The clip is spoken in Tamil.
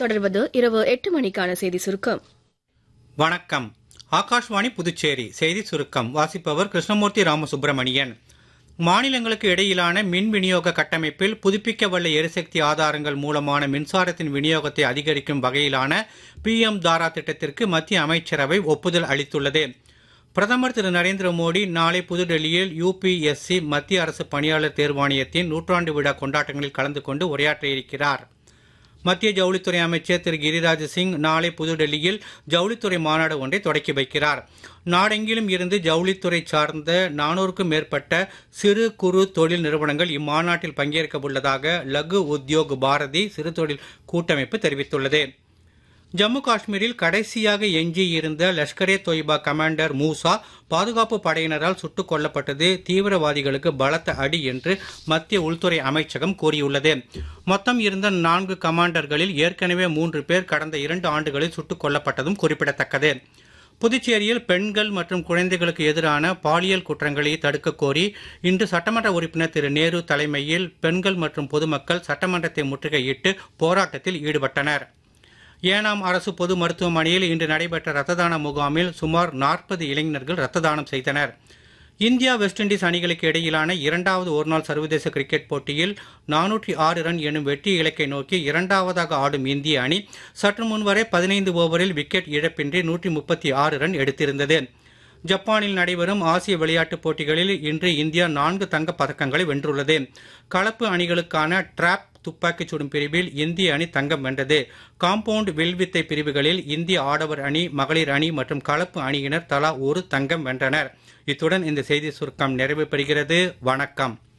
தொடர்வது இரவு எட்டு மணிக்கான செய்தி சுருக்கம் வணக்கம் ஆகாஷ்வாணி புதுச்சேரி செய்தி சுருக்கம் வாசிப்பவர் கிருஷ்ணமூர்த்தி ராமசுப்பிரமணியன் மாநிலங்களுக்கு இடையிலான மின் விநியோக கட்டமைப்பில் புதுப்பிக்கவல்ல எரிசக்தி ஆதாரங்கள் மூலமான மின்சாரத்தின் விநியோகத்தை அதிகரிக்கும் வகையிலான பி எம் தாரா திட்டத்திற்கு மத்திய அமைச்சரவை ஒப்புதல் அளித்துள்ளது பிரதமர் திரு நரேந்திர மோடி நாளை புதுடெல்லியில் யுபிஎஸ்சி மத்திய அரசு பணியாளர் தேர்வாணையத்தின் நூற்றாண்டு விழா கொண்டாட்டங்களில் கலந்து கொண்டு உரையாற்ற இருக்கிறார் மத்திய ஜவுளித்துறை அமைச்சர் திரு கிரிராஜ் சிங் நாளை புதுடெல்லியில் ஜவுளித்துறை மாநாடு ஒன்றை தொடக்கி வைக்கிறார் நாடெங்கிலும் இருந்து ஜவுளித்துறை சார்ந்த நானூறுக்கும் மேற்பட்ட சிறு குறு தொழில் நிறுவனங்கள் இம்மாநாட்டில் பங்கேற்க உள்ளதாக லகு உத்யோக் பாரதி சிறு தொழில் கூட்டமைப்பு தெரிவித்துள்ளது ஜம்மு காஷ்மீரில் கடைசியாக எஞ்சியிருந்த லஷ்கரே தொய்பா கமாண்டர் மூசா பாதுகாப்பு படையினரால் சுட்டுக் கொல்லப்பட்டது தீவிரவாதிகளுக்கு பலத்த அடி என்று மத்திய உள்துறை அமைச்சகம் கூறியுள்ளது மொத்தம் இருந்த நான்கு கமாண்டர்களில் ஏற்கனவே மூன்று பேர் கடந்த இரண்டு ஆண்டுகளில் சுட்டுக் கொல்லப்பட்டதும் குறிப்பிடத்தக்கது புதுச்சேரியில் பெண்கள் மற்றும் குழந்தைகளுக்கு எதிரான பாலியல் குற்றங்களை தடுக்க கோரி இன்று சட்டமன்ற உறுப்பினர் திரு நேரு தலைமையில் பெண்கள் மற்றும் பொதுமக்கள் சட்டமன்றத்தை முற்றுகையிட்டு போராட்டத்தில் ஈடுபட்டனர் ஏனாம் அரசு பொது மருத்துவமனையில் இன்று நடைபெற்ற ரத்த தான முகாமில் சுமார் நாற்பது இளைஞர்கள் ரத்த தானம் செய்தனர் இந்தியா வெஸ்ட் இண்டீஸ் அணிகளுக்கு இடையிலான இரண்டாவது ஒருநாள் சர்வதேச கிரிக்கெட் போட்டியில் நானூற்றி ஆறு ரன் எனும் வெற்றி இலக்கை நோக்கி இரண்டாவதாக ஆடும் இந்திய அணி சற்று முன்வரை பதினைந்து ஓவரில் விக்கெட் இழப்பின்றி நூற்றி முப்பத்தி ஆறு ரன் எடுத்திருந்தது ஜப்பானில் நடைபெறும் ஆசிய விளையாட்டுப் போட்டிகளில் இன்று இந்தியா நான்கு தங்கப் பதக்கங்களை வென்றுள்ளது கலப்பு அணிகளுக்கான டிராப் துப்பாக்கிச் சுடும் பிரிவில் இந்திய அணி தங்கம் வென்றது காம்பவுண்ட் வில்வித்தை பிரிவுகளில் இந்திய ஆடவர் அணி மகளிர் அணி மற்றும் கலப்பு அணியினர் தலா ஒரு தங்கம் வென்றனர் இத்துடன் இந்த செய்தி சுருக்கம் நிறைவு பெறுகிறது வணக்கம்